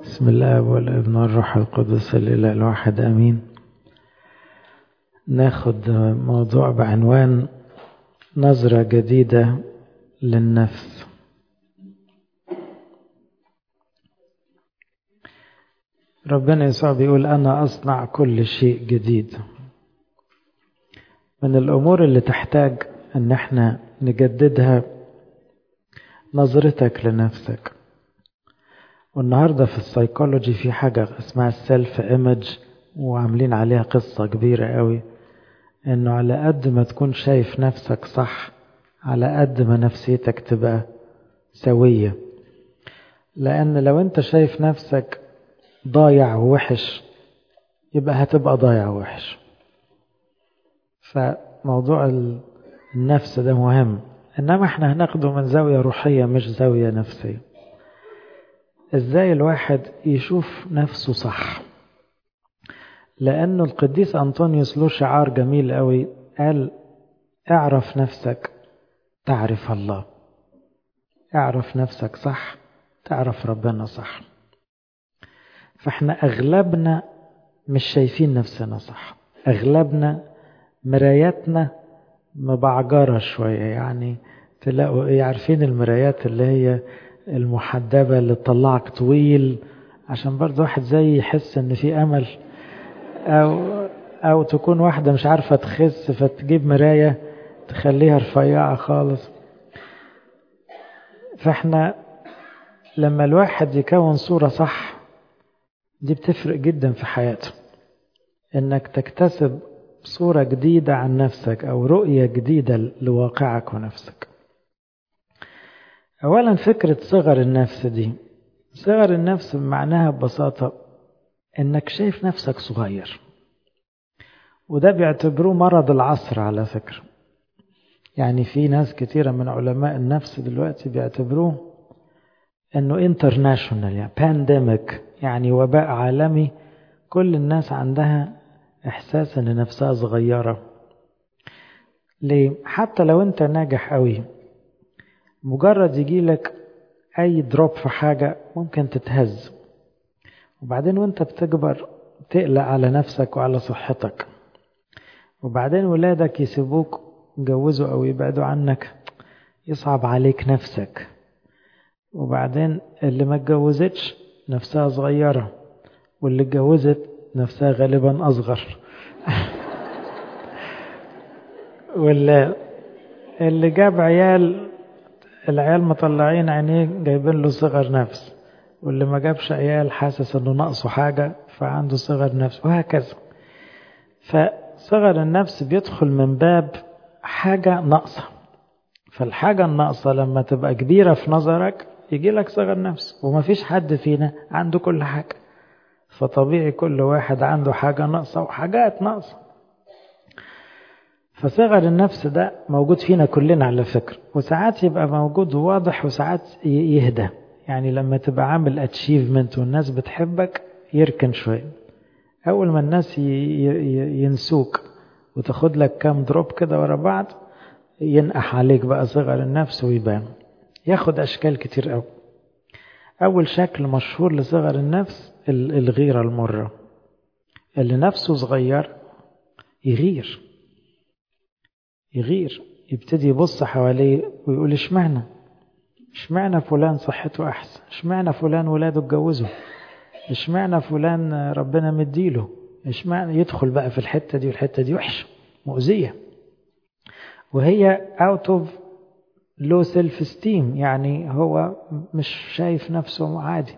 بسم الله والابن والروح القدس الإله الواحد أمين ناخد موضوع بعنوان نظرة جديدة للنفس ربنا يسوع بيقول أنا أصنع كل شيء جديد من الأمور اللي تحتاج أن احنا نجددها نظرتك لنفسك والنهاردة في السيكولوجي في حاجة اسمها السيلف ايمج وعاملين عليها قصة كبيرة قوي انه على قد ما تكون شايف نفسك صح على قد ما نفسيتك تبقى سوية لان لو انت شايف نفسك ضايع ووحش يبقى هتبقى ضايع ووحش فموضوع النفس ده مهم انما احنا هناخده من زاوية روحية مش زاوية نفسية ازاي الواحد يشوف نفسه صح لانه القديس انطونيوس له شعار جميل قوي قال اعرف نفسك تعرف الله اعرف نفسك صح تعرف ربنا صح فاحنا اغلبنا مش شايفين نفسنا صح اغلبنا مراياتنا مبعجرة شوية يعني تلاقوا ايه عارفين المرايات اللي هي المحدبة اللي تطلعك طويل عشان برضه واحد زي يحس ان في امل او او تكون واحدة مش عارفة تخس فتجيب مراية تخليها رفيعة خالص فاحنا لما الواحد يكون صورة صح دي بتفرق جدا في حياته انك تكتسب صورة جديدة عن نفسك او رؤية جديدة لواقعك ونفسك أولا فكرة صغر النفس دي صغر النفس معناها ببساطة إنك شايف نفسك صغير وده بيعتبروه مرض العصر على فكرة يعني في ناس كتيرة من علماء النفس دلوقتي بيعتبروه إنه انترناشونال يعني بانديميك يعني وباء عالمي كل الناس عندها إحساس إن نفسها صغيرة ليه؟ حتى لو أنت ناجح قوي مجرد يجي لك اي دروب في حاجة ممكن تتهز وبعدين وانت بتكبر تقلق على نفسك وعلى صحتك وبعدين ولادك يسيبوك يجوزوا او يبعدوا عنك يصعب عليك نفسك وبعدين اللي ما اتجوزتش نفسها صغيرة واللي اتجوزت نفسها غالبا أصغر واللي اللي جاب عيال العيال مطلعين عينيه جايبين له صغر نفس واللي ما جابش عيال حاسس انه ناقصه حاجة فعنده صغر نفس وهكذا فصغر النفس بيدخل من باب حاجة ناقصة فالحاجة الناقصة لما تبقى كبيرة في نظرك يجي لك صغر نفس ومفيش حد فينا عنده كل حاجة فطبيعي كل واحد عنده حاجة ناقصة وحاجات ناقصة فصغر النفس ده موجود فينا كلنا على فكرة وساعات يبقى موجود واضح وساعات يهدى يعني لما تبقى عامل اتشيفمنت والناس بتحبك يركن شوية أول ما الناس ينسوك وتاخد لك كام دروب كده ورا بعض ينقح عليك بقى صغر النفس ويبان ياخد أشكال كتير قوي أول شكل مشهور لصغر النفس الغيرة المرة اللي نفسه صغير يغير يغير يبتدي يبص حواليه ويقول اشمعنى اشمعنى فلان صحته احسن اشمعنى فلان ولاده اتجوزوا اشمعنى فلان ربنا مديله اشمعنى يدخل بقى في الحته دي والحته دي وحشه مؤذيه وهي اوت اوف لو سيلف esteem يعني هو مش شايف نفسه عادي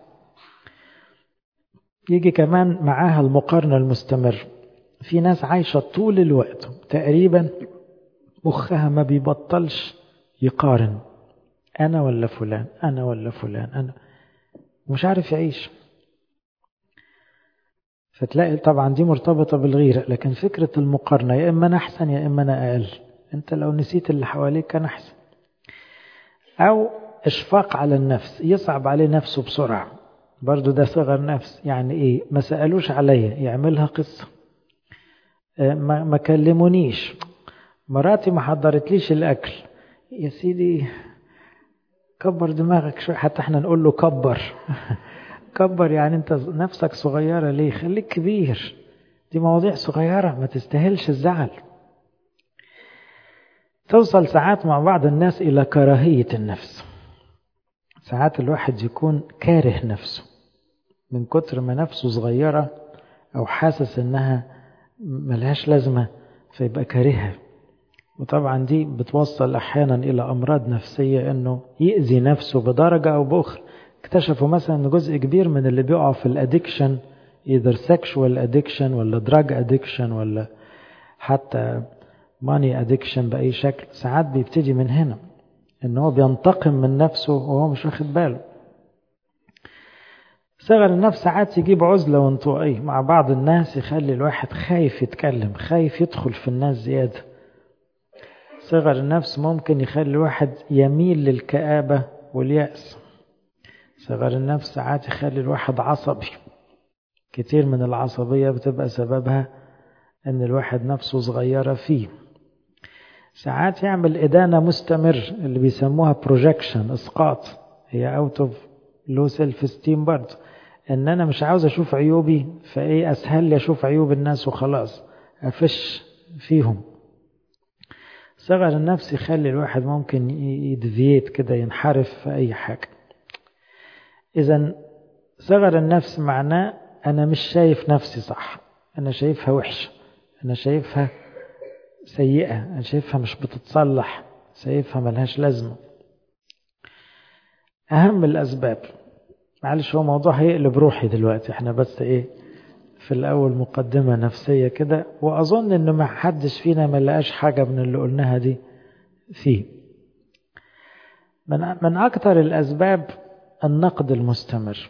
يجي كمان معاها المقارنه المستمر في ناس عايشه طول الوقت تقريبا مخها ما بيبطلش يقارن أنا ولا فلان أنا ولا فلان أنا مش عارف يعيش فتلاقي طبعا دي مرتبطة بالغيرة لكن فكرة المقارنة يا إما أنا أحسن يا إما أنا أقل أنت لو نسيت اللي حواليك كان أحسن أو إشفاق على النفس يصعب عليه نفسه بسرعة برضو ده صغر نفس يعني إيه ما سألوش عليا يعملها قصة ما, ما كلمونيش مراتي ما حضرتليش الأكل يا سيدي كبر دماغك شوي حتى احنا نقول له كبر تتكبر يعني انت نفسك صغيرة ليه خليك كبير دي مواضيع صغيرة ما تستاهلش الزعل توصل ساعات مع بعض الناس إلى كراهية النفس ساعات الواحد يكون كاره نفسه من كتر ما نفسه صغيرة أو حاسس إنها ملهاش لازمة فيبقى كارهها وطبعا دي بتوصل أحيانا إلى أمراض نفسية إنه يأذي نفسه بدرجة أو بأخرى اكتشفوا مثلا إن جزء كبير من اللي بيقعوا في الأدكشن either sexual addiction ولا drug addiction ولا حتى money addiction بأي شكل ساعات بيبتدي من هنا إن هو بينتقم من نفسه وهو مش واخد باله صغر النفس ساعات يجيب عزلة وانطوائية مع بعض الناس يخلي الواحد خايف يتكلم خايف يدخل في الناس زيادة صغر النفس ممكن يخلي الواحد يميل للكآبة واليأس صغر النفس ساعات يخلي الواحد عصبي كتير من العصبية بتبقى سببها ان الواحد نفسه صغيرة فيه ساعات يعمل إدانة مستمر اللي بيسموها بروجكشن إسقاط هي اوت اوف لو سيلف ستيم برضه ان انا مش عاوز اشوف عيوبي فايه اسهل لي اشوف عيوب الناس وخلاص افش فيهم صغر النفس يخلي الواحد ممكن يدفيت كده ينحرف في اي حاجة اذا صغر النفس معناه انا مش شايف نفسي صح انا شايفها وحشة انا شايفها سيئة انا شايفها مش بتتصلح شايفها ملهاش لازمة اهم الاسباب معلش هو موضوع هيقلب روحي دلوقتي احنا بس ايه في الاول مقدمة نفسية كده واظن ان ما حدش فينا ما لقاش حاجة من اللي قلناها دي فيه من, من اكتر الاسباب النقد المستمر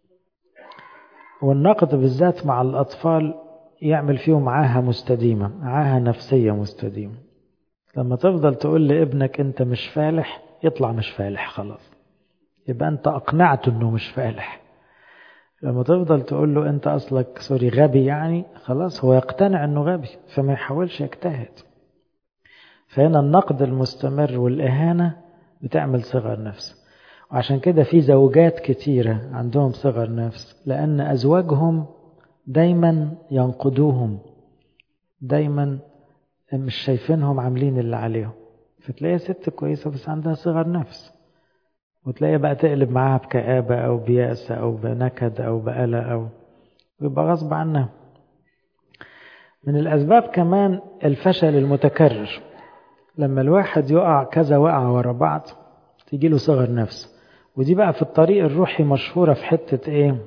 والنقد بالذات مع الاطفال يعمل فيهم عاهة مستديمة عاهة نفسية مستديمة لما تفضل تقول لابنك انت مش فالح يطلع مش فالح خلاص يبقى انت اقنعته انه مش فالح لما تفضل تقول له انت اصلك سوري غبي يعني خلاص هو يقتنع انه غبي فما يحاولش يجتهد فهنا النقد المستمر والاهانه بتعمل صغر نفس وعشان كده في زوجات كتيره عندهم صغر نفس لان ازواجهم دايما ينقدوهم دايما مش شايفينهم عاملين اللي عليهم فتلاقيها ست كويسه بس عندها صغر نفس وتلاقيها بقى تقلب معاها بكآبة أو بيأس أو بنكد أو بقلق أو ويبقى غصب عنها من الأسباب كمان الفشل المتكرر لما الواحد يقع كذا وقع ورا بعض تيجي له صغر نفس ودي بقى في الطريق الروحي مشهورة في حتة إيه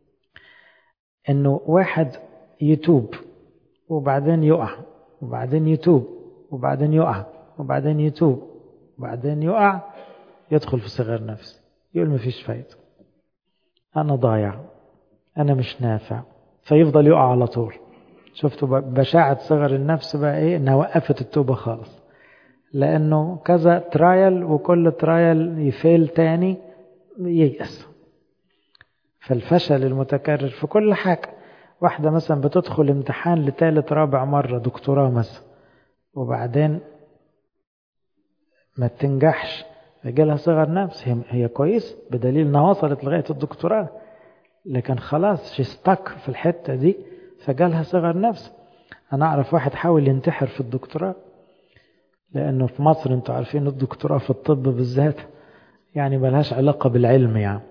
إنه واحد يتوب وبعدين يقع وبعدين يتوب وبعدين يقع وبعدين يتوب وبعدين يقع يدخل في صغر نفس يقول مفيش فايدة أنا ضايع أنا مش نافع فيفضل يقع على طول شفتوا بشاعة صغر النفس بقى إيه إنها وقفت التوبة خالص لأنه كذا ترايل وكل ترايل يفيل تاني ييأس فالفشل المتكرر في كل حاجة واحدة مثلا بتدخل امتحان لثالث رابع مرة دكتوراه مثلا وبعدين ما تنجحش جالها صغر نفس هي, هي كويس بدليل انها وصلت لغايه الدكتوراه لكن خلاص شي ستك في الحته دي فجالها صغر نفس انا اعرف واحد حاول ينتحر في الدكتوراه لانه في مصر انتوا عارفين الدكتوراه في الطب بالذات يعني ملهاش علاقه بالعلم يعني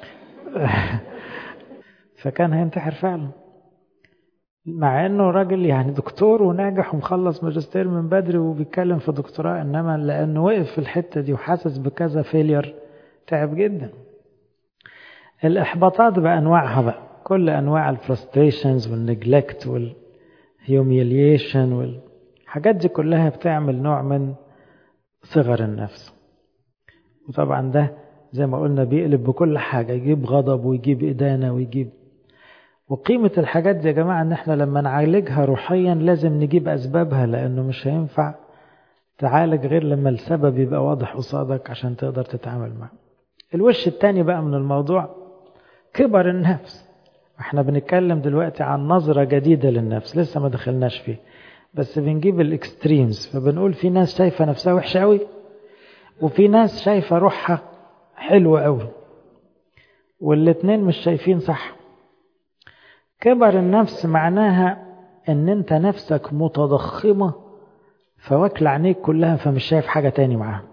فكان هينتحر فعلا مع انه راجل يعني دكتور وناجح ومخلص ماجستير من بدري وبيتكلم في دكتوراه انما لانه وقف في الحته دي وحاسس بكذا فيلير تعب جدا الاحباطات بانواعها بقى كل انواع الفرستريشنز والنجلكت والهيوميليشن والحاجات دي كلها بتعمل نوع من صغر النفس وطبعا ده زي ما قلنا بيقلب بكل حاجه يجيب غضب ويجيب ادانه ويجيب وقيمة الحاجات دي يا جماعة ان احنا لما نعالجها روحيا لازم نجيب اسبابها لانه مش هينفع تعالج غير لما السبب يبقى واضح قصادك عشان تقدر تتعامل معه الوش التاني بقى من الموضوع كبر النفس احنا بنتكلم دلوقتي عن نظرة جديدة للنفس لسه ما دخلناش فيه بس بنجيب الاكستريمز فبنقول في ناس شايفة نفسها وحشة قوي وفي ناس شايفة روحها حلوة قوي والاتنين مش شايفين صح كبر النفس معناها ان انت نفسك متضخمة فواكل عينيك كلها فمش شايف حاجة تاني معاها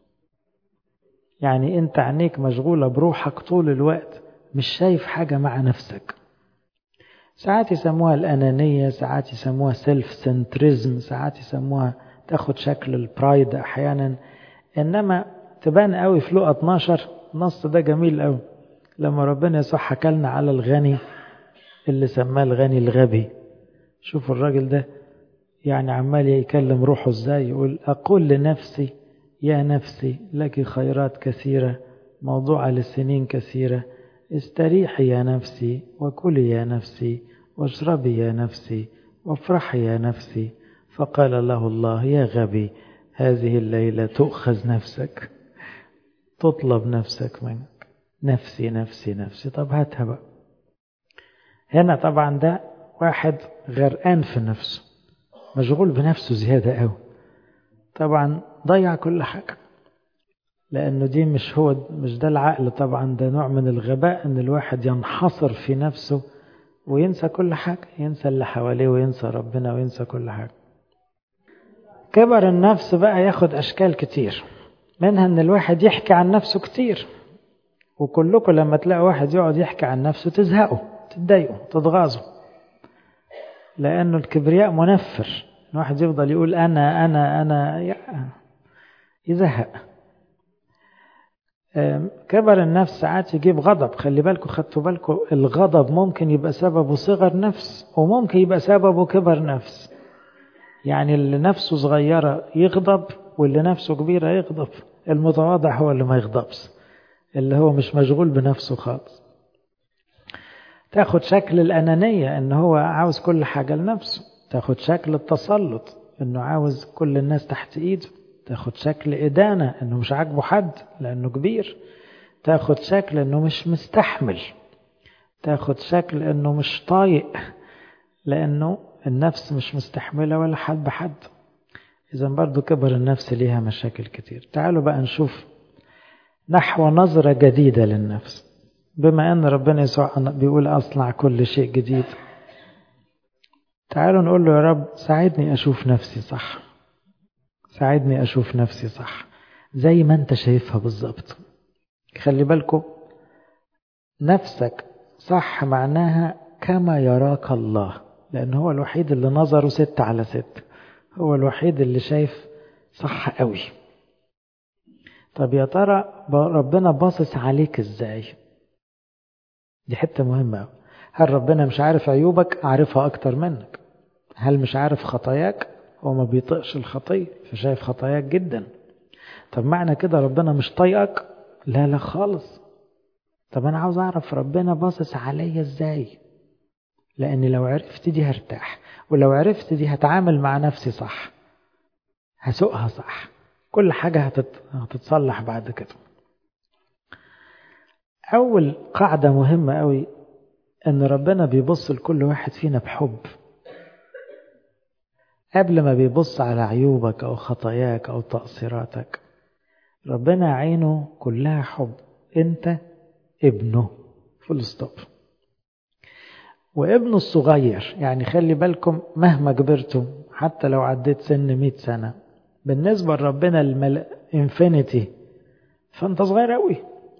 يعني انت عينيك مشغولة بروحك طول الوقت مش شايف حاجة مع نفسك ساعات يسموها الأنانية ساعات يسموها سيلف سنتريزم ساعات يسموها تاخد شكل البرايد أحيانا إنما تبان قوي في لقى 12 النص ده جميل قوي لما ربنا يسوع حكى لنا على الغني اللي سماه الغني الغبي شوفوا الراجل ده يعني عمال يكلم روحه ازاي يقول أقول لنفسي يا نفسي لك خيرات كثيرة موضوعة للسنين كثيرة استريحي يا نفسي وكلي يا نفسي واشربي يا نفسي وافرحي يا نفسي فقال له الله يا غبي هذه الليلة تؤخذ نفسك تطلب نفسك منك نفسي نفسي نفسي طب هاتها بقى هنا طبعا ده واحد غرقان في نفسه مشغول بنفسه زيادة قوي طبعا ضيع كل حاجة لأنه دي مش هو مش ده العقل طبعا ده نوع من الغباء إن الواحد ينحصر في نفسه وينسى كل حاجة ينسى اللي حواليه وينسى ربنا وينسى كل حاجة كبر النفس بقى ياخد أشكال كتير منها إن الواحد يحكي عن نفسه كتير وكلكم لما تلاقوا واحد يقعد يحكي عن نفسه تزهقوا تتضايقوا تتغاظوا لأنه الكبرياء منفر الواحد يفضل يقول أنا أنا أنا يزهق كبر النفس ساعات يجيب غضب خلي بالكم خدتوا بالكم الغضب ممكن يبقى سببه صغر نفس وممكن يبقى سببه كبر نفس يعني اللي نفسه صغيرة يغضب واللي نفسه كبيرة يغضب المتواضع هو اللي ما يغضبش اللي هو مش مشغول بنفسه خالص تاخد شكل الأنانية إن هو عاوز كل حاجة لنفسه تاخد شكل التسلط إنه عاوز كل الناس تحت إيده تاخد شكل إدانة إنه مش عاجبه حد لأنه كبير تاخد شكل إنه مش مستحمل تاخد شكل إنه مش طايق لأنه النفس مش مستحملة ولا حد بحد إذا برضو كبر النفس ليها مشاكل كتير تعالوا بقى نشوف نحو نظرة جديدة للنفس بما أن ربنا يسوع بيقول أصنع كل شيء جديد تعالوا نقول له يا رب ساعدني أشوف نفسي صح ساعدني أشوف نفسي صح زي ما أنت شايفها بالظبط خلي بالكم نفسك صح معناها كما يراك الله لأن هو الوحيد اللي نظره ست على ست هو الوحيد اللي شايف صح قوي طب يا ترى ربنا باصص عليك ازاي دي حتة مهمة هل ربنا مش عارف عيوبك عارفها أكتر منك هل مش عارف خطاياك هو ما بيطقش الخطية فشايف خطاياك جدا طب معنى كده ربنا مش طايقك لا لا خالص طب أنا عاوز أعرف ربنا باصص عليا إزاي لأني لو عرفت دي هرتاح ولو عرفت دي هتعامل مع نفسي صح هسوقها صح كل حاجة هتت... هتتصلح بعد كده أول قاعدة مهمة قوي أن ربنا بيبص لكل واحد فينا بحب قبل ما بيبص على عيوبك أو خطاياك أو تقصيراتك ربنا عينه كلها حب أنت ابنه فول ستوب وابنه الصغير يعني خلي بالكم مهما كبرتم حتى لو عديت سن مئة سنة بالنسبة لربنا المل... انفينيتي فانت صغير قوي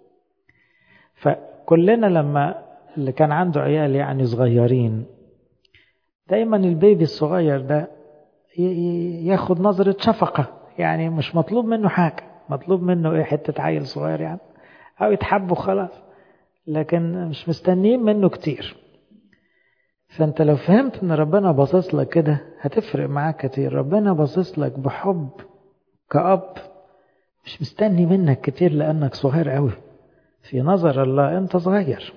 فكلنا لما اللي كان عنده عيال يعني صغيرين دايما البيبي الصغير ده ياخد نظرة شفقة يعني مش مطلوب منه حاجة مطلوب منه ايه حتة عيل صغير يعني او يتحب وخلاص لكن مش مستنيين منه كتير فانت لو فهمت ان ربنا باصص لك كده هتفرق معاك كتير ربنا باصص لك بحب كأب مش مستني منك كتير لانك صغير قوي في نظر الله انت صغير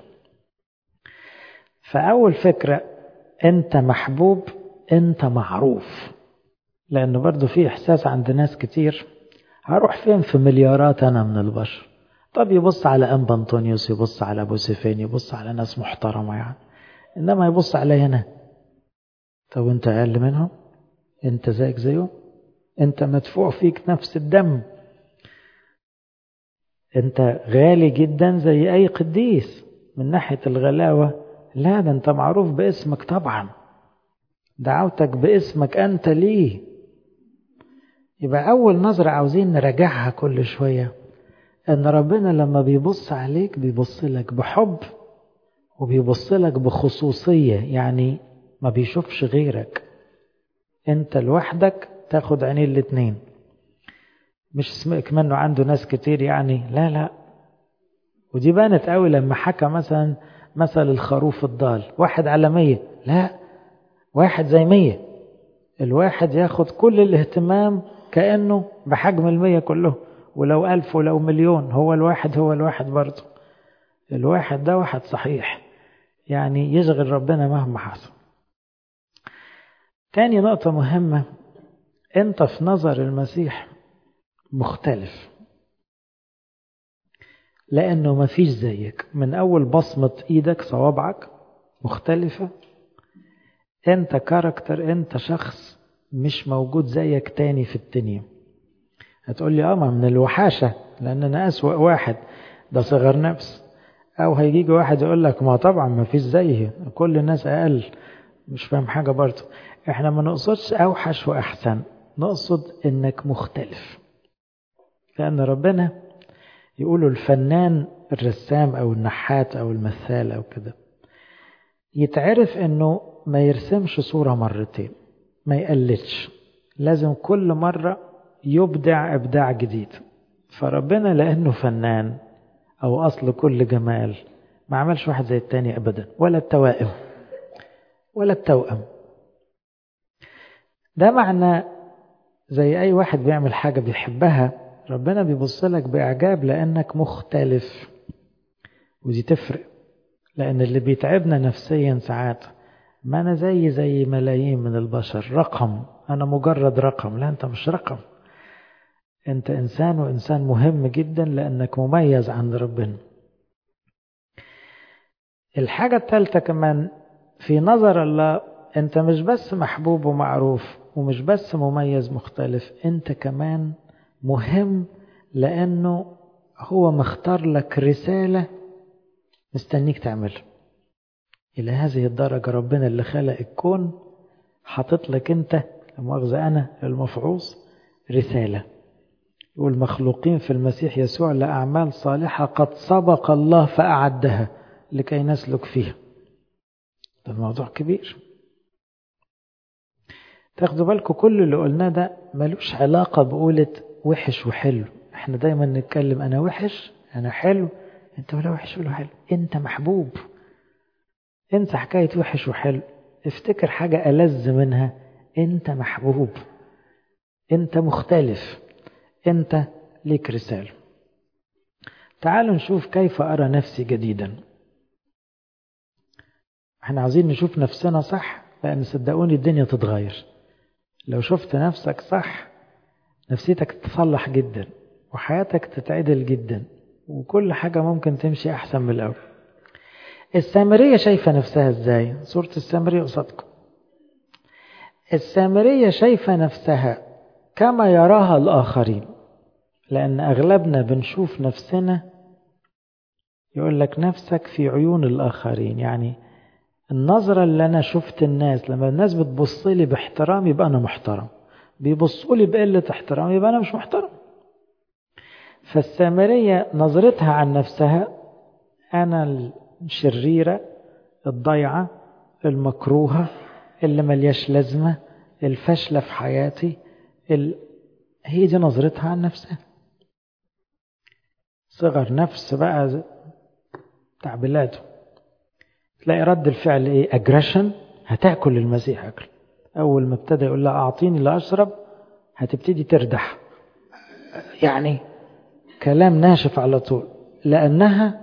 فاول فكرة انت محبوب انت معروف لانه برضو في احساس عند ناس كتير هروح فين في مليارات انا من البشر طب يبص على انبا انطونيوس يبص على ابو سيفين يبص على ناس محترمة يعني انما يبص علي انا طب انت اقل منهم انت زيك زيهم انت مدفوع فيك نفس الدم انت غالي جدا زي اي قديس من ناحية الغلاوة لا ده انت معروف باسمك طبعا دعوتك باسمك انت ليه يبقى اول نظرة عاوزين نراجعها كل شوية ان ربنا لما بيبص عليك بيبص لك بحب وبيبص لك بخصوصية يعني ما بيشوفش غيرك انت لوحدك تاخد عينين الاتنين مش اسمك منه عنده ناس كتير يعني لا لا ودي بانت قوي لما حكى مثلا مثل الخروف الضال واحد على مية لا واحد زي مية الواحد ياخد كل الاهتمام كأنه بحجم المية كله ولو ألف ولو مليون هو الواحد هو الواحد برضه الواحد ده واحد صحيح يعني يشغل ربنا مهما حصل تاني نقطة مهمة انت في نظر المسيح مختلف لأنه ما فيش زيك من أول بصمة إيدك صوابعك مختلفة أنت كاركتر أنت شخص مش موجود زيك تاني في الدنيا هتقول لي اه ما من الوحاشة لأن أنا أسوأ واحد ده صغر نفس أو هيجي واحد يقول لك ما طبعا ما فيش زيه كل الناس أقل مش فاهم حاجة برضه احنا ما نقصدش أوحش وأحسن نقصد إنك مختلف لأن ربنا يقولوا الفنان الرسام أو النحات أو المثال أو كده يتعرف إنه ما يرسمش صورة مرتين ما يقلدش لازم كل مرة يبدع إبداع جديد فربنا لأنه فنان أو أصل كل جمال ما عملش واحد زي التاني أبدا ولا التوائم ولا التوأم ده معنى زي أي واحد بيعمل حاجة بيحبها ربنا بيبص لك بإعجاب لأنك مختلف ودي تفرق لأن اللي بيتعبنا نفسيا ساعات ما أنا زي زي ملايين من البشر رقم أنا مجرد رقم لا أنت مش رقم أنت إنسان وإنسان مهم جدا لأنك مميز عند ربنا الحاجة الثالثة كمان في نظر الله أنت مش بس محبوب ومعروف ومش بس مميز مختلف أنت كمان مهم لأنه هو مختار لك رسالة مستنيك تعملها إلى هذه الدرجة ربنا اللي خلق الكون حاطط لك أنت مؤاخذة أنا المفعوص رسالة يقول مخلوقين في المسيح يسوع لأعمال صالحة قد سبق الله فأعدها لكي نسلك فيها ده الموضوع كبير تاخدوا بالكم كل اللي قلناه ده ملوش علاقة بقولة وحش وحلو احنا دايما نتكلم انا وحش انا حلو انت ولا وحش ولا حلو انت محبوب انسى حكاية وحش وحلو افتكر حاجة ألذ منها انت محبوب انت مختلف انت ليك رسالة تعالوا نشوف كيف أرى نفسي جديدا احنا عايزين نشوف نفسنا صح لأن صدقوني الدنيا تتغير لو شفت نفسك صح نفسيتك تتصلح جدا وحياتك تتعدل جدا وكل حاجة ممكن تمشي أحسن من الأول السامرية شايفة نفسها ازاي صورة السامرية قصادكم السامرية شايفة نفسها كما يراها الآخرين لأن أغلبنا بنشوف نفسنا يقول لك نفسك في عيون الآخرين يعني النظرة اللي أنا شفت الناس لما الناس بتبص لي باحترام يبقى أنا محترم بيبصوا لي بقلة احترام يبقى أنا مش محترم فالسامرية نظرتها عن نفسها أنا الشريرة الضيعة المكروهة اللي ملياش لازمة الفاشلة في حياتي ال... هي دي نظرتها عن نفسها صغر نفس بقى بتاع بلاده تلاقي رد الفعل ايه اجريشن هتاكل المسيح اكل اول ما ابتدى يقول لها اعطيني لا اشرب هتبتدي تردح يعني كلام ناشف على طول لانها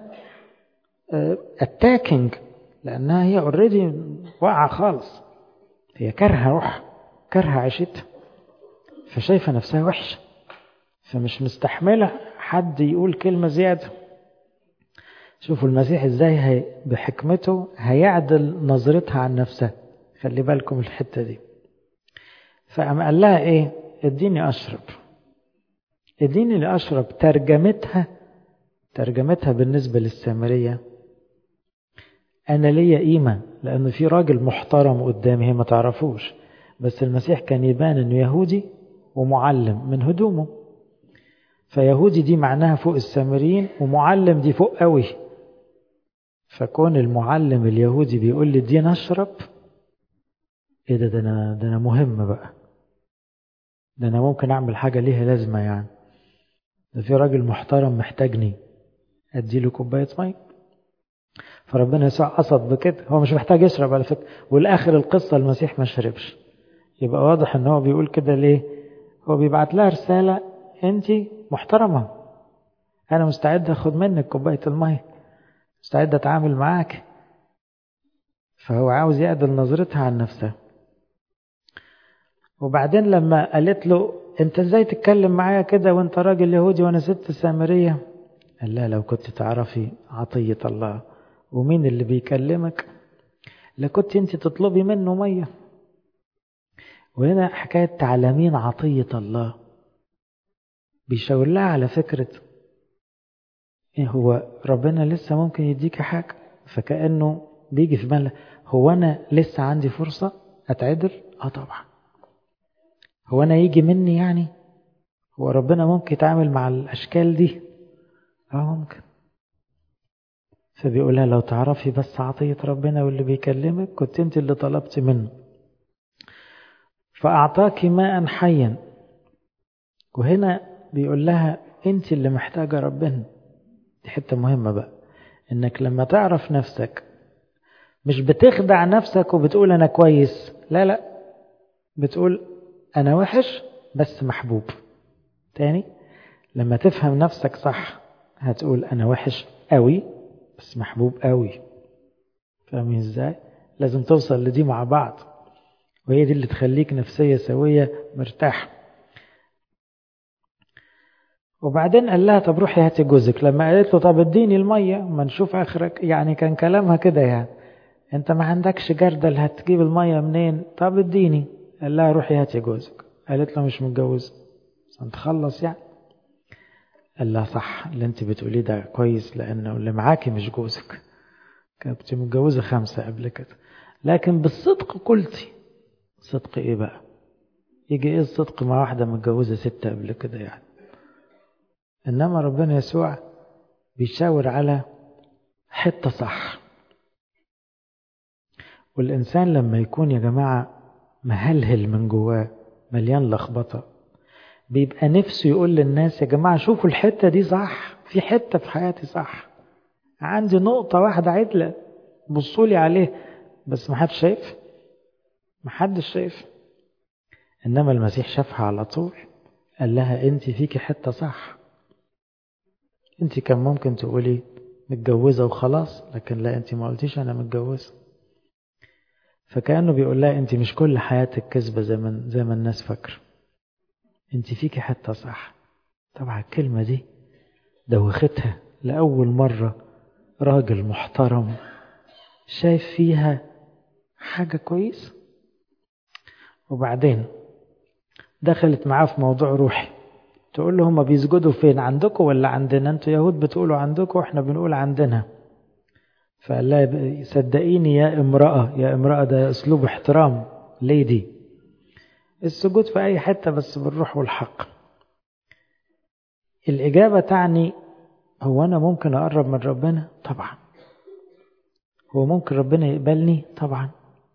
اتاكينج لانها هي اوريدي واقعه خالص هي كارهه روح كارهه عيشتها فشايفه نفسها وحشه فمش مستحمله حد يقول كلمه زياده شوفوا المسيح ازاي هي بحكمته هيعدل نظرتها عن نفسها خلي بالكم الحته دي فقام قال لها ايه اديني اشرب اديني لاشرب ترجمتها ترجمتها بالنسبة للسامرية أنا ليا قيمة لأن في راجل محترم قدامي هي ما تعرفوش بس المسيح كان يبان أنه يهودي ومعلم من هدومه فيهودي دي معناها فوق السامريين ومعلم دي فوق قوي فكون المعلم اليهودي بيقول لي دي نشرب ايه ده ده انا ده انا مهم بقى ده انا ممكن اعمل حاجه ليها لازمه يعني ده في راجل محترم محتاجني ادي له كوبايه ميه فربنا يسوع قصد بكده هو مش محتاج يشرب على فكره والاخر القصه المسيح ما شربش يبقى واضح ان هو بيقول كده ليه هو بيبعت لها رساله انت محترمه انا مستعد اخد منك كوبايه الميه مستعد اتعامل معاك فهو عاوز يعدل نظرتها عن نفسها وبعدين لما قالت له انت ازاي تتكلم معايا كده وانت راجل يهودي وانا ست سامريه قال لا لو كنت تعرفي عطيه الله ومين اللي بيكلمك لكنت انت تطلبي منه ميه وهنا حكايه تعلمين عطيه الله بيشاور لها على فكره إيه هو ربنا لسه ممكن يديك حاجه فكانه بيجي في بالها هو انا لسه عندي فرصه اتعدل اه طبعا هو انا يجي مني يعني هو ربنا ممكن يتعامل مع الاشكال دي اه ممكن فبيقولها لو تعرفي بس عطية ربنا واللي بيكلمك كنت انت اللي طلبت منه فأعطاك ماء حيا وهنا بيقول لها انت اللي محتاجة ربنا دي حتة مهمة بقى انك لما تعرف نفسك مش بتخدع نفسك وبتقول انا كويس لا لا بتقول انا وحش بس محبوب تاني لما تفهم نفسك صح هتقول انا وحش قوي بس محبوب قوي فاهمين ازاي لازم توصل لدي مع بعض وهي دي اللي تخليك نفسية سوية مرتاح وبعدين قال لها طب روحي هاتي جوزك لما قالت له طب اديني المية ما نشوف اخرك يعني كان كلامها كده يعني انت ما عندكش جردل هتجيب المية منين طب اديني قال لها روحي هاتي جوزك قالت له مش متجوز عشان تخلص يعني قال لها صح اللي انت بتقوليه ده كويس لانه اللي معاكي مش جوزك كنت متجوزة خمسة قبل كده لكن بالصدق قلتي صدق ايه بقى يجي ايه الصدق مع واحدة متجوزة ستة قبل كده يعني انما ربنا يسوع بيشاور على حتة صح والإنسان لما يكون يا جماعة مهلهل من جواه مليان لخبطة بيبقى نفسه يقول للناس يا جماعة شوفوا الحتة دي صح في حتة في حياتي صح عندي نقطة واحدة عدلة بصوا لي عليه بس ما حدش شايف ما حدش شايف إنما المسيح شافها على طول قال لها أنت فيكي حتة صح أنت كان ممكن تقولي متجوزة وخلاص لكن لا أنت ما قلتيش أنا متجوزة فكأنه بيقول لها أنت مش كل حياتك كذبة زي ما زي ما الناس فاكرة أنت فيكي حتة صح طبعا الكلمة دي دوختها لأول مرة راجل محترم شايف فيها حاجة كويس وبعدين دخلت معاه في موضوع روحي تقول له هما بيسجدوا فين عندكم ولا عندنا انتوا يهود بتقولوا عندكم واحنا بنقول عندنا فقال لها صدقيني يا امرأة يا امرأة ده اسلوب احترام ليدي السجود في اي حتة بس بالروح والحق الاجابة تعني هو انا ممكن اقرب من ربنا طبعا هو ممكن ربنا يقبلني طبعا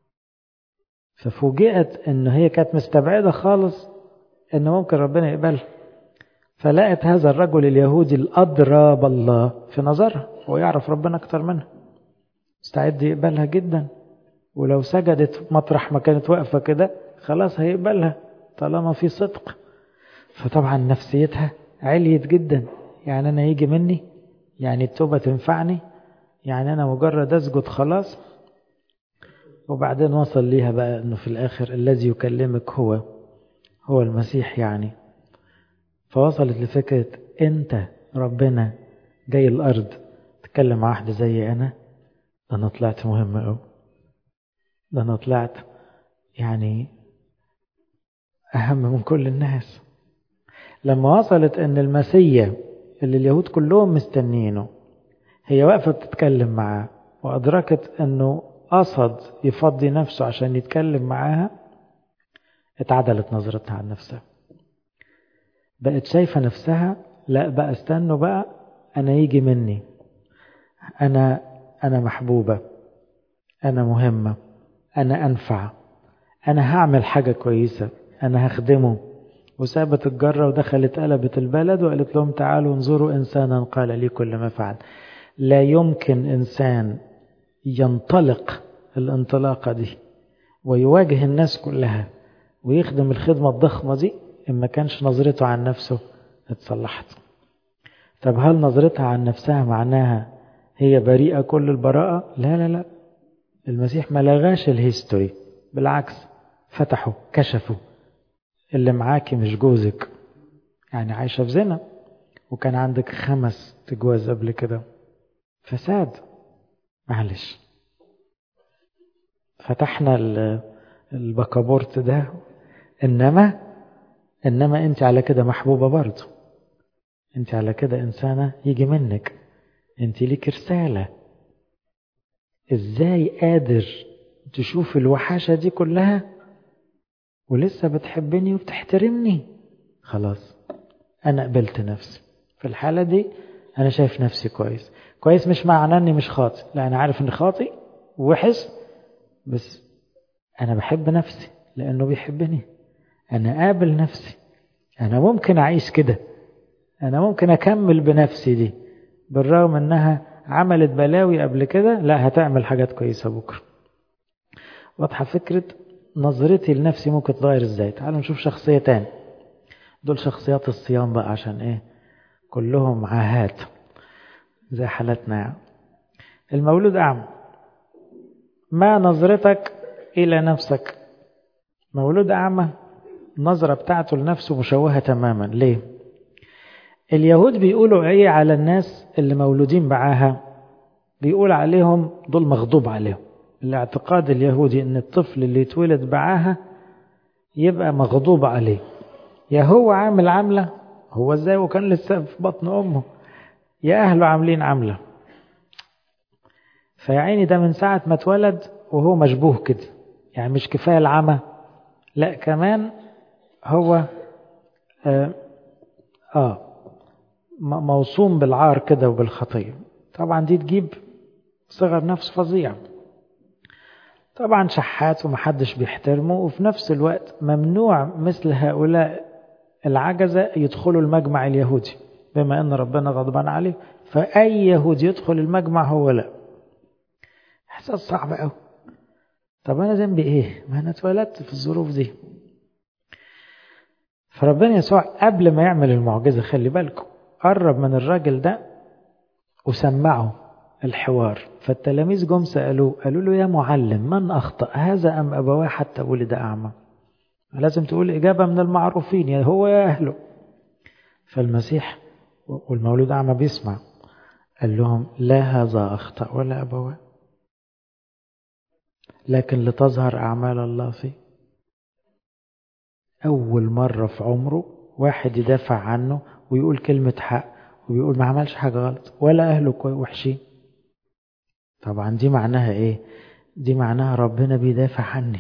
ففوجئت ان هي كانت مستبعدة خالص ان ممكن ربنا يقبلها فلقت هذا الرجل اليهودي الأدرى بالله في نظرها هو يعرف ربنا أكتر منها مستعد يقبلها جدا ولو سجدت مطرح ما كانت واقفة كده خلاص هيقبلها طالما في صدق فطبعا نفسيتها عليت جدا يعني أنا يجي مني يعني التوبة تنفعني يعني أنا مجرد أسجد خلاص وبعدين وصل ليها بقى أنه في الآخر الذي يكلمك هو هو المسيح يعني فوصلت لفكرة أنت ربنا جاي الأرض تكلم مع واحدة زي أنا ده أنا طلعت مهم أوي ده أنا طلعت يعني أهم من كل الناس لما وصلت أن المسيا اللي اليهود كلهم مستنيينه هي واقفة بتتكلم معاه وأدركت أنه قصد يفضي نفسه عشان يتكلم معاها اتعدلت نظرتها عن نفسها بقت شايفة نفسها لا بقى استنوا بقى أنا يجي مني أنا أنا محبوبة أنا مهمة أنا أنفع أنا هعمل حاجة كويسة أنا هخدمه وسابت الجرة ودخلت قلبت البلد وقالت لهم تعالوا انظروا إنسانا قال لي كل ما فعل لا يمكن إنسان ينطلق الانطلاقة دي ويواجه الناس كلها ويخدم الخدمة الضخمة دي إن ما كانش نظرته عن نفسه اتصلحت طب هل نظرتها عن نفسها معناها هي بريئة كل البراءة لا لا لا المسيح ما لغاش الهيستوري بالعكس فتحوا كشفوا اللي معاكي مش جوزك يعني عايشة في زنا وكان عندك خمس تجواز قبل كده فساد معلش فتحنا البكابورت ده انما انما انت على كده محبوبة برضه انت على كده انسانة يجي منك انت ليك رسالة ازاي قادر تشوف الوحاشة دي كلها ولسه بتحبني وبتحترمني خلاص انا قبلت نفسي في الحالة دي انا شايف نفسي كويس كويس مش معناه اني مش خاطئ لا انا عارف اني خاطئ وحش بس انا بحب نفسي لانه بيحبني انا قابل نفسي انا ممكن اعيش كده انا ممكن اكمل بنفسي دي بالرغم انها عملت بلاوي قبل كده لا هتعمل حاجات كويسة بكرة واضحة فكرة نظرتي لنفسي ممكن تغير ازاي تعالوا نشوف شخصية تاني دول شخصيات الصيام بقى عشان ايه كلهم عاهات زي حالتنا يعني المولود أعمى ما نظرتك إلى نفسك مولود أعمى النظرة بتاعته لنفسه مشوهة تماما ليه اليهود بيقولوا ايه على الناس اللي مولودين بعاها بيقول عليهم دول مغضوب عليهم الاعتقاد اليهودي ان الطفل اللي يتولد بعاها يبقى مغضوب عليه يا هو عامل عملة هو ازاي وكان لسه في بطن امه يا اهله عاملين عملة فيا عيني ده من ساعة ما اتولد وهو مشبوه كده يعني مش كفاية العمى لا كمان هو آه, آه موصوم بالعار كده وبالخطية طبعا دي تجيب صغر نفس فظيع طبعا شحات ومحدش بيحترمه وفي نفس الوقت ممنوع مثل هؤلاء العجزة يدخلوا المجمع اليهودي بما ان ربنا غضبان عليه فأي يهودي يدخل المجمع هو لا احساس صعب قوي طب انا ذنبي ايه ما انا اتولدت في الظروف دي فربنا يسوع قبل ما يعمل المعجزة خلي بالكم قرب من الراجل ده وسمعه الحوار فالتلاميذ جم سألوه قالوا له يا معلم من أخطأ هذا أم أبواه حتى ولد أعمى لازم تقول إجابة من المعروفين يا هو يا أهله فالمسيح والمولود أعمى بيسمع قال لهم لا هذا أخطأ ولا أبواه لكن لتظهر أعمال الله فيه أول مرة في عمره واحد يدافع عنه ويقول كلمة حق وبيقول ما عملش حاجة غلط ولا أهله وحشين طبعا دي معناها إيه دي معناها ربنا بيدافع عني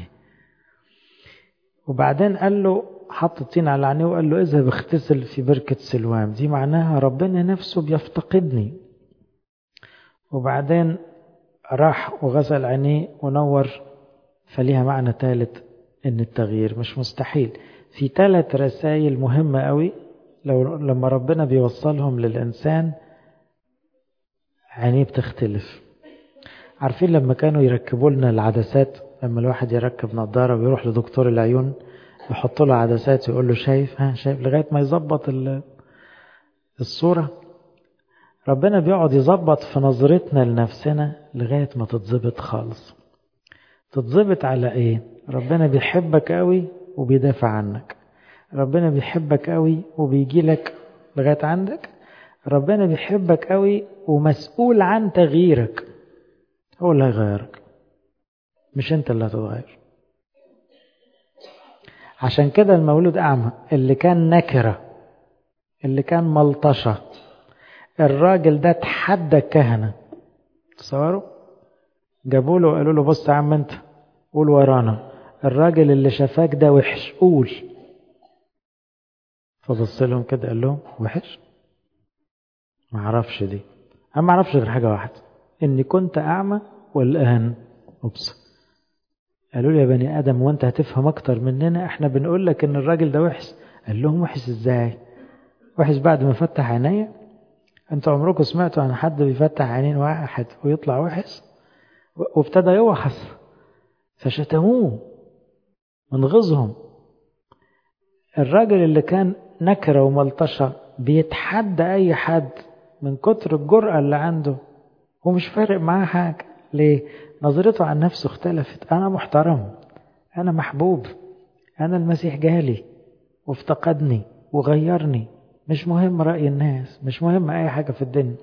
وبعدين قال له حط الطين على عينيه وقال له اذهب اغتسل في بركة سلوام دي معناها ربنا نفسه بيفتقدني وبعدين راح وغسل عينيه ونور فليها معنى ثالث ان التغيير مش مستحيل في ثلاث رسائل مهمة قوي لو لما ربنا بيوصلهم للإنسان عينيه بتختلف عارفين لما كانوا يركبوا لنا العدسات لما الواحد يركب نظارة ويروح لدكتور العيون يحط له عدسات ويقول له شايف ها شايف لغاية ما يظبط الصورة ربنا بيقعد يظبط في نظرتنا لنفسنا لغاية ما تتظبط خالص تتظبط على ايه ربنا بيحبك قوي وبيدافع عنك ربنا بيحبك قوي وبيجي لك لغاية عندك ربنا بيحبك قوي ومسؤول عن تغييرك هو اللي هيغيرك مش انت اللي هتتغير عشان كده المولود أعمى اللي كان نكرة اللي كان ملطشة الراجل ده تحدى الكهنة تصوروا جابوا له وقالوا له بص يا عم انت قول ورانا الراجل اللي شافاك ده وحش قول فبص لهم كده قال لهم وحش ما اعرفش دي انا ما اعرفش غير حاجه واحده اني كنت اعمى والان ابصر قالوا لي يا بني ادم وانت هتفهم اكتر مننا احنا بنقول لك ان الراجل ده وحش قال لهم وحش ازاي وحش بعد ما فتح عينيا انتوا عمركم سمعتوا عن حد بيفتح عينين واحد ويطلع وحش وابتدى يوحث فشتموه من غزهم الراجل اللي كان نكرة وملطشة بيتحدى أي حد من كتر الجرأة اللي عنده ومش فارق معاه حاجة ليه؟ نظرته عن نفسه اختلفت أنا محترم أنا محبوب أنا المسيح جالي وافتقدني وغيرني مش مهم رأي الناس مش مهم أي حاجة في الدنيا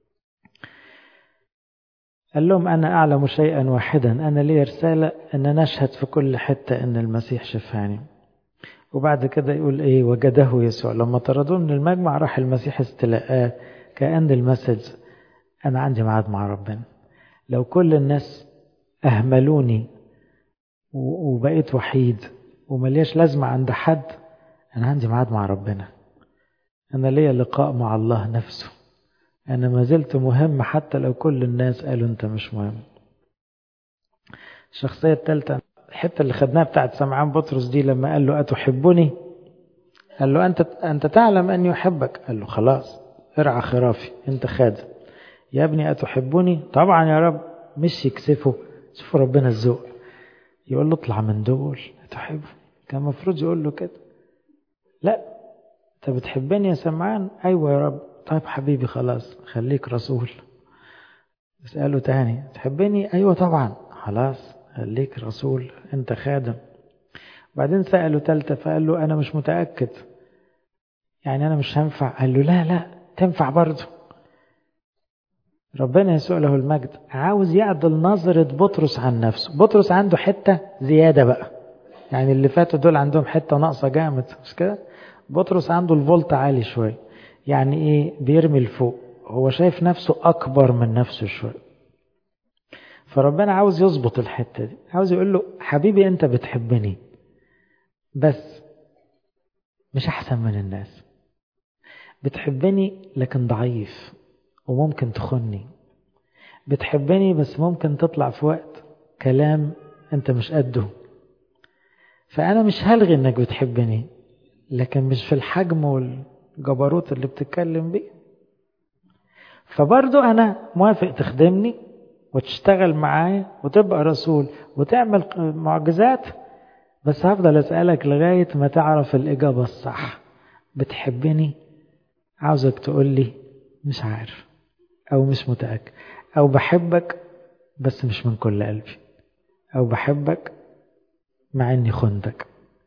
قال لهم أنا أعلم شيئا واحدا أنا لي رسالة أن نشهد في كل حتة أن المسيح شفاني وبعد كده يقول إيه وجده يسوع لما طردوه من المجمع راح المسيح استلقاه كأن المسج أنا عندي ميعاد مع ربنا لو كل الناس أهملوني وبقيت وحيد وملياش لازمة عند حد أنا عندي ميعاد مع ربنا أنا ليا لقاء مع الله نفسه أنا ما زلت مهم حتى لو كل الناس قالوا أنت مش مهم الشخصية الثالثة الحتة اللي خدناها بتاعت سمعان بطرس دي لما قال له أتحبني قال له أنت, أنت تعلم أني أحبك قال له خلاص ارعى خرافي أنت خادم يا ابني أتحبني طبعا يا رب مش يكسفه شوفوا ربنا الذوق يقول له اطلع من دول تحبه كان المفروض يقول له كده لا انت بتحبني يا سمعان ايوه يا رب طيب حبيبي خلاص خليك رسول اسأله تاني تحبني ايوه طبعا خلاص خليك رسول انت خادم بعدين سأله تالتة فقال له انا مش متأكد يعني انا مش هنفع قال له لا لا تنفع برضه ربنا يسوع له المجد عاوز يعدل نظرة بطرس عن نفسه بطرس عنده حتة زيادة بقى يعني اللي فاتوا دول عندهم حتة ناقصة جامد مش كده بطرس عنده الفولت عالي شوية يعني ايه بيرمي لفوق هو شايف نفسه اكبر من نفسه شوية فربنا عاوز يظبط الحتة دي عاوز يقول له حبيبي انت بتحبني بس مش احسن من الناس بتحبني لكن ضعيف وممكن تخني بتحبني بس ممكن تطلع في وقت كلام انت مش قده فانا مش هلغي انك بتحبني لكن مش في الحجم والجبروت اللي بتتكلم بيه فبرضو انا موافق تخدمني وتشتغل معايا وتبقى رسول وتعمل معجزات بس هفضل اسألك لغاية ما تعرف الإجابة الصح بتحبني عاوزك تقول لي مش عارف أو مش متأكد أو بحبك بس مش من كل قلبي أو بحبك مع إني خنتك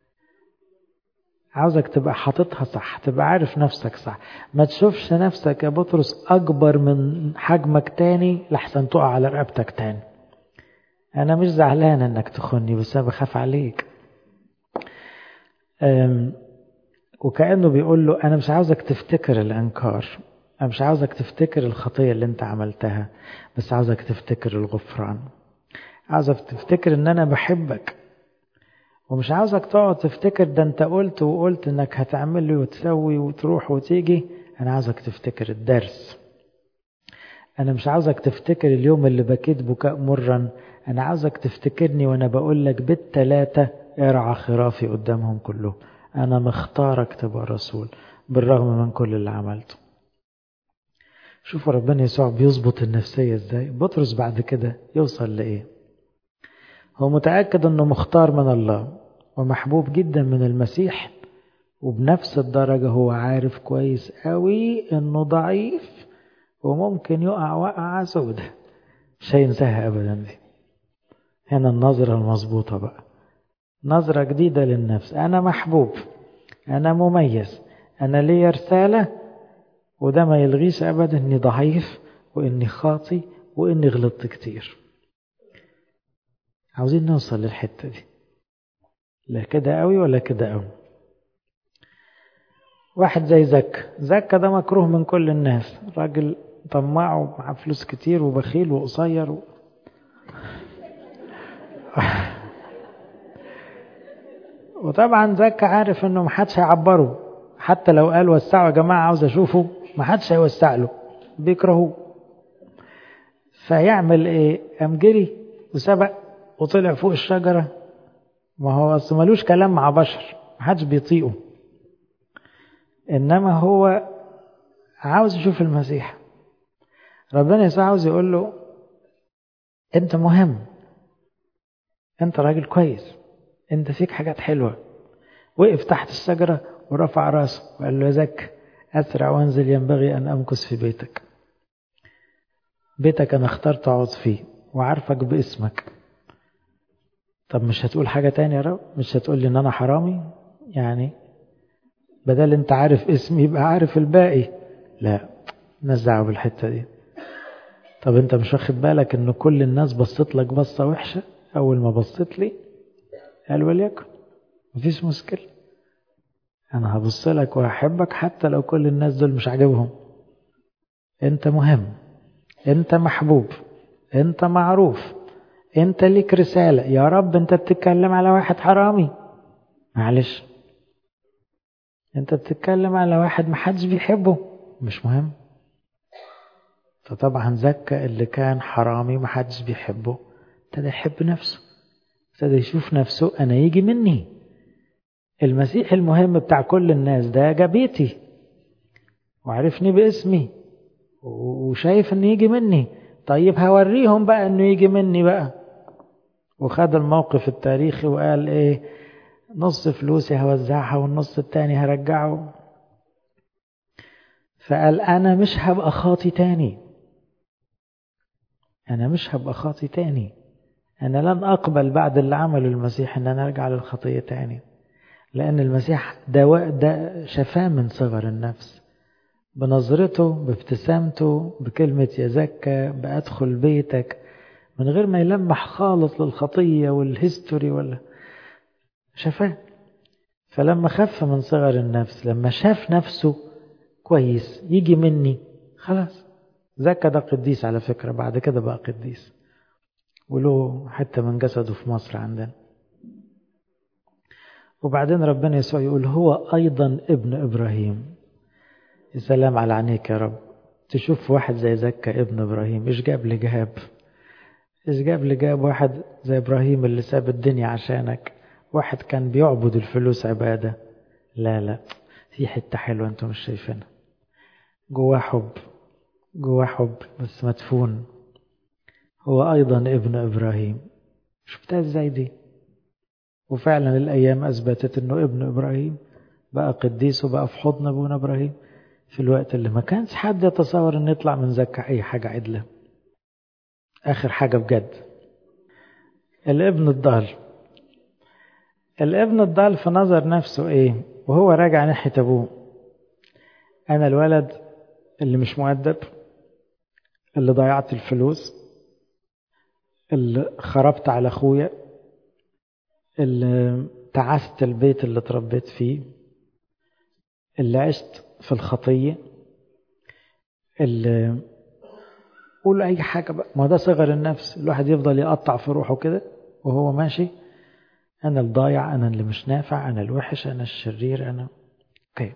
عاوزك تبقى حاططها صح تبقى عارف نفسك صح ما تشوفش نفسك يا بطرس أكبر من حجمك تاني لحسن تقع على رقبتك تاني أنا مش زعلان إنك تخني بس أنا بخاف عليك وكأنه بيقول له أنا مش عاوزك تفتكر الإنكار أنا مش عاوزك تفتكر الخطية اللي أنت عملتها بس عاوزك تفتكر الغفران عاوزك تفتكر إن أنا بحبك ومش عاوزك تقعد تفتكر ده أنت قلت وقلت إنك هتعمل لي وتسوي وتروح وتيجي أنا عاوزك تفتكر الدرس أنا مش عاوزك تفتكر اليوم اللي بكيت بكاء مرا أنا عاوزك تفتكرني وأنا بقول لك بالتلاتة ارعى خرافي قدامهم كلهم أنا مختارك تبقى رسول بالرغم من كل اللي عملته شوفوا ربنا يسوع بيظبط النفسية ازاي بطرس بعد كده يوصل لإيه هو متأكد أنه مختار من الله ومحبوب جدا من المسيح وبنفس الدرجة هو عارف كويس قوي أنه ضعيف وممكن يقع وقعة سودة مش هينساها أبدا دي هنا النظرة المظبوطة بقى نظرة جديدة للنفس أنا محبوب أنا مميز أنا لي رسالة وده ما يلغيش أبدا أني ضعيف وإني خاطي وإني غلطت كتير عاوزين نوصل للحتة دي لا كده قوي ولا كده قوي واحد زي زكا زكا ده مكروه من كل الناس راجل طماع ومعاه فلوس كتير وبخيل وقصير و... وطبعا زكا عارف انه محدش هيعبره حتى لو قال وسعوا يا جماعة عاوز اشوفه محدش هيوسع له بيكرهوه فيعمل ايه قام جري وسبق وطلع فوق الشجرة ما هو اصل ملوش كلام مع بشر محدش بيطيقه انما هو عاوز يشوف المسيح ربنا يسوع عاوز يقول له انت مهم انت راجل كويس انت فيك حاجات حلوة وقف تحت الشجرة ورفع راسه وقال له يا زك أسرع وانزل ينبغي أن أمكث في بيتك بيتك أنا اخترت أقعد فيه وعارفك باسمك طب مش هتقول حاجة تانية يا رب مش هتقول لي إن أنا حرامي يعني بدل أنت عارف اسمي يبقى عارف الباقي لا نزعه بالحتة دي طب أنت مش واخد بالك إن كل الناس بصت لك بصة وحشة أول ما بصت لي قال وليكن مفيش مشكلة أنا هبص لك وهحبك حتى لو كل الناس دول مش عاجبهم أنت مهم أنت محبوب أنت معروف أنت ليك رسالة يا رب أنت بتتكلم على واحد حرامي معلش أنت بتتكلم على واحد محدش بيحبه مش مهم فطبعا زكى اللي كان حرامي محدش بيحبه ابتدى يحب نفسه ابتدى يشوف نفسه أنا يجي مني المسيح المهم بتاع كل الناس ده جا بيتي وعرفني باسمي وشايف انه يجي مني طيب هوريهم بقى انه يجي مني بقى وخد الموقف التاريخي وقال ايه نص فلوسي هوزعها والنص التاني هرجعه فقال انا مش هبقى خاطي تاني انا مش هبقى خاطي تاني انا لن اقبل بعد اللي عمله المسيح ان انا ارجع للخطيه تاني لأن المسيح دواء ده شفاه من صغر النفس بنظرته بابتسامته بكلمة يا زكا بأدخل بيتك من غير ما يلمح خالص للخطية والهيستوري ولا شفاه فلما خف من صغر النفس لما شاف نفسه كويس يجي مني خلاص زكا ده قديس على فكرة بعد كده بقى قديس وله حتى من جسده في مصر عندنا وبعدين ربنا يسوع يقول هو أيضا ابن إبراهيم السلام على عينيك يا رب تشوف واحد زي زكا ابن إبراهيم إيش جاب لي جاب إيش جاب لي جاب واحد زي إبراهيم اللي ساب الدنيا عشانك واحد كان بيعبد الفلوس عبادة لا لا في حتة حلوة أنتم مش شايفينها جواه حب جواه حب بس مدفون هو أيضا ابن إبراهيم شفتها إزاي دي وفعلا الأيام أثبتت أنه ابن إبراهيم بقى قديس وبقى في حضن أبونا إبراهيم في الوقت اللي ما كانش حد يتصور أن يطلع من زكا أي حاجة عدلة آخر حاجة بجد الابن الضال الابن الضال في نظر نفسه إيه وهو راجع ناحية أبوه أنا الولد اللي مش مؤدب اللي ضيعت الفلوس اللي خربت على أخويا اللي تعست البيت اللي اتربيت فيه اللي عشت في الخطية اللي قول أي حاجة بقى ما ده صغر النفس الواحد يفضل يقطع في روحه كده وهو ماشي أنا الضايع أنا اللي مش نافع أنا الوحش أنا الشرير أنا أوكي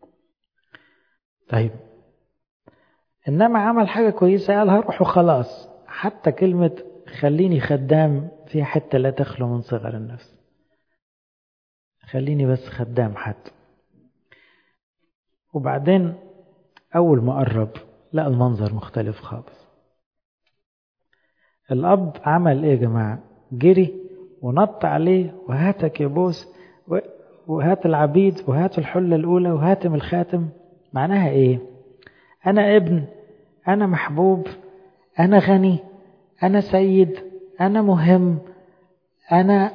طيب إنما عمل حاجة كويسة قال هروح وخلاص حتى كلمة خليني خدام في حتة لا تخلو من صغر النفس خليني بس خدام حتى وبعدين أول ما قرب لقى المنظر مختلف خالص الأب عمل إيه يا جماعة جري ونط عليه وهاتك يا بوس وهات العبيد وهات الحلة الأولى وهاتم الخاتم معناها إيه أنا ابن أنا محبوب أنا غني أنا سيد أنا مهم أنا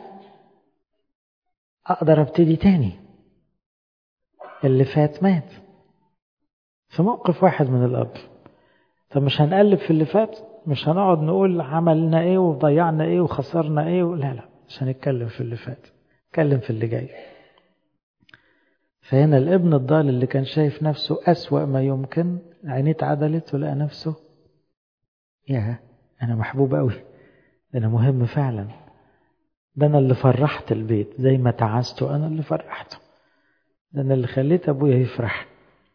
أقدر أبتدي تاني اللي فات مات في موقف واحد من الأب طب مش هنقلب في اللي فات مش هنقعد نقول عملنا ايه وضيعنا ايه وخسرنا ايه لا لا مش هنتكلم في اللي فات نتكلم في اللي جاي فهنا الابن الضال اللي كان شايف نفسه أسوأ ما يمكن عينيه اتعدلت ولقى نفسه يا أنا محبوب أوي ده أنا مهم فعلا ده أنا اللي فرحت البيت زي ما تعسته أنا اللي فرحته ده أنا اللي خليت أبويا يفرح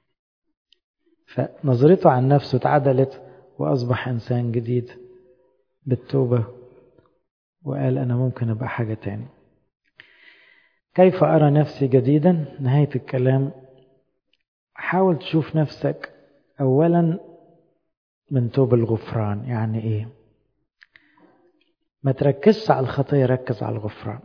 فنظرته عن نفسه اتعدلت وأصبح إنسان جديد بالتوبة وقال أنا ممكن أبقى حاجة تاني كيف أرى نفسي جديدا نهاية الكلام حاول تشوف نفسك أولا من توب الغفران يعني إيه ما تركزش على الخطية ركز على الغفران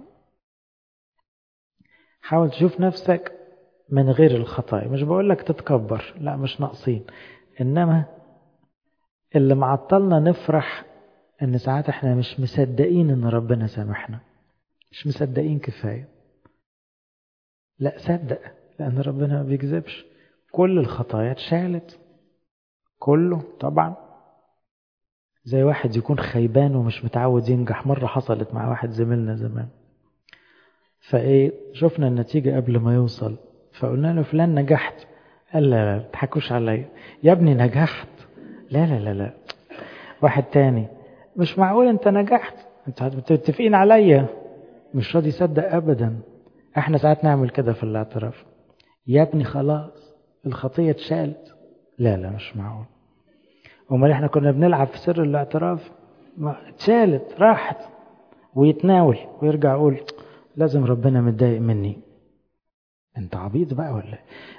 حاول تشوف نفسك من غير الخطايا مش بقول لك تتكبر لا مش ناقصين إنما اللي معطلنا نفرح إن ساعات إحنا مش مصدقين إن ربنا سامحنا مش مصدقين كفاية لا صدق لأن ربنا ما بيكذبش كل الخطايا اتشالت كله طبعا زي واحد يكون خيبان ومش متعود ينجح مرة حصلت مع واحد زميلنا زمان فايه شفنا النتيجة قبل ما يوصل فقلنا له فلان نجحت قال لا لا تحكوش عليا يا ابني نجحت لا لا لا لا واحد تاني مش معقول انت نجحت انت متفقين عليا مش راضي يصدق ابدا احنا ساعات نعمل كده في الاعتراف يا ابني خلاص الخطية اتشالت لا لا مش معقول امال احنا كنا بنلعب في سر الاعتراف ما اتشالت راحت ويتناول ويرجع يقول لازم ربنا متضايق مني انت عبيط بقى ولا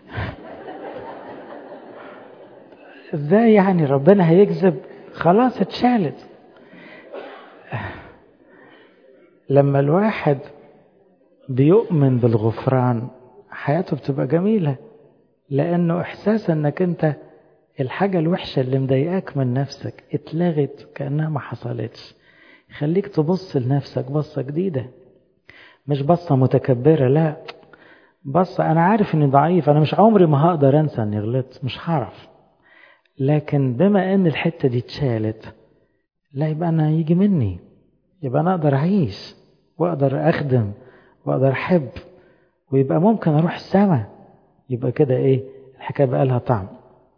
ازاي يعني ربنا هيكذب خلاص اتشالت لما الواحد بيؤمن بالغفران حياته بتبقى جميلة لأنه إحساس أنك أنت الحاجة الوحشة اللي مضايقاك من نفسك اتلغت كأنها ما حصلتش خليك تبص لنفسك بصة جديدة مش بصة متكبرة لا بصة أنا عارف إني ضعيف أنا مش عمري ما هقدر أنسى إني غلطت مش هعرف لكن بما إن الحتة دي اتشالت لا يبقى أنا يجي مني يبقى أنا أقدر أعيش وأقدر أخدم وأقدر أحب ويبقى ممكن أروح السما يبقى كده إيه الحكاية بقى لها طعم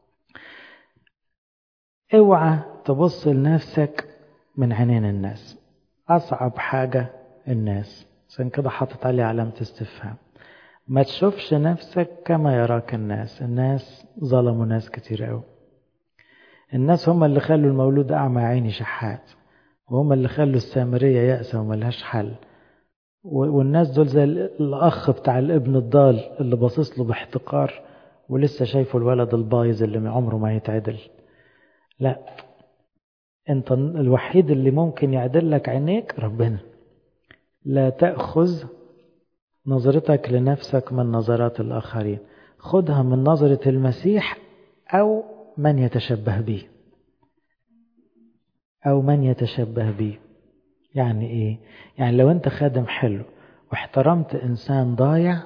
اوعى تبص لنفسك من عينين الناس أصعب حاجة الناس عشان كده حاطط عليه علامة استفهام ما تشوفش نفسك كما يراك الناس الناس ظلموا ناس كتير قوي الناس هم اللي خلوا المولود أعمى عيني شحات وهم اللي خلوا السامرية يأسة وملهاش حل والناس دول زي الأخ بتاع الابن الضال اللي باصص له باحتقار ولسه شايفه الولد البايظ اللي عمره ما يتعدل لا انت الوحيد اللي ممكن يعدل لك عينيك ربنا لا تأخذ نظرتك لنفسك من نظرات الآخرين خدها من نظرة المسيح أو من يتشبه به أو من يتشبه به يعني إيه؟ يعني لو أنت خادم حلو واحترمت إنسان ضايع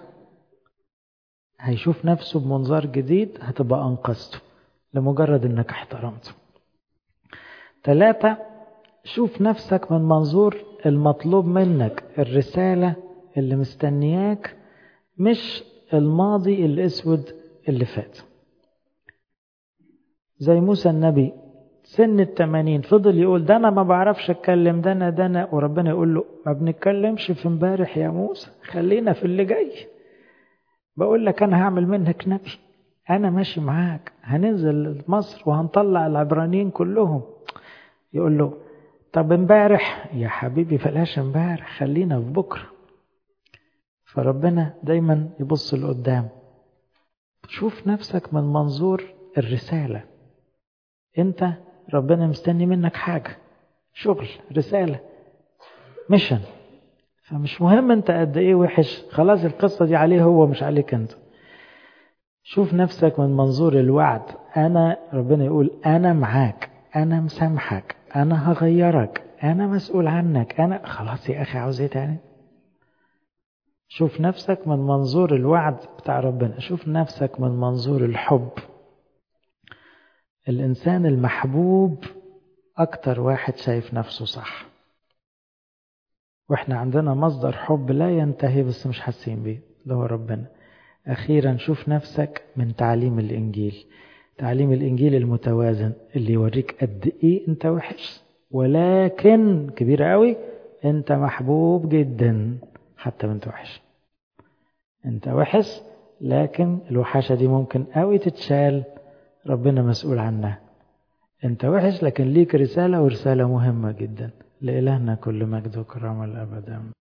هيشوف نفسه بمنظار جديد هتبقى أنقذته لمجرد أنك احترمته ثلاثة شوف نفسك من منظور المطلوب منك الرسالة اللي مستنياك مش الماضي الأسود اللي فات زي موسى النبي سن التمانين فضل يقول ده أنا ما بعرفش أتكلم ده أنا ده أنا وربنا يقول له ما بنتكلمش في امبارح يا موسى خلينا في اللي جاي بقول لك أنا هعمل منك نبي أنا ماشي معاك هننزل مصر وهنطلع العبرانيين كلهم يقول له طب امبارح يا حبيبي بلاش امبارح خلينا في بكرة فربنا دايما يبص لقدام شوف نفسك من منظور الرسالة انت ربنا مستني منك حاجة شغل رسالة ميشن فمش مهم انت قد ايه وحش خلاص القصة دي عليه هو مش عليك انت شوف نفسك من منظور الوعد انا ربنا يقول انا معاك انا مسامحك انا هغيرك انا مسؤول عنك انا خلاص يا اخي عاوز ايه تاني شوف نفسك من منظور الوعد بتاع ربنا شوف نفسك من منظور الحب الانسان المحبوب اكتر واحد شايف نفسه صح واحنا عندنا مصدر حب لا ينتهي بس مش حاسين بيه اللي هو ربنا أخيرا شوف نفسك من تعليم الإنجيل تعليم الإنجيل المتوازن اللي يوريك قد إيه أنت وحش ولكن كبير قوي أنت محبوب جدا حتى وأنت وحش أنت وحش لكن الوحشة دي ممكن قوي تتشال ربنا مسؤول عنها أنت وحش لكن ليك رسالة ورسالة مهمة جدا لإلهنا كل مجد وكرامة الأبد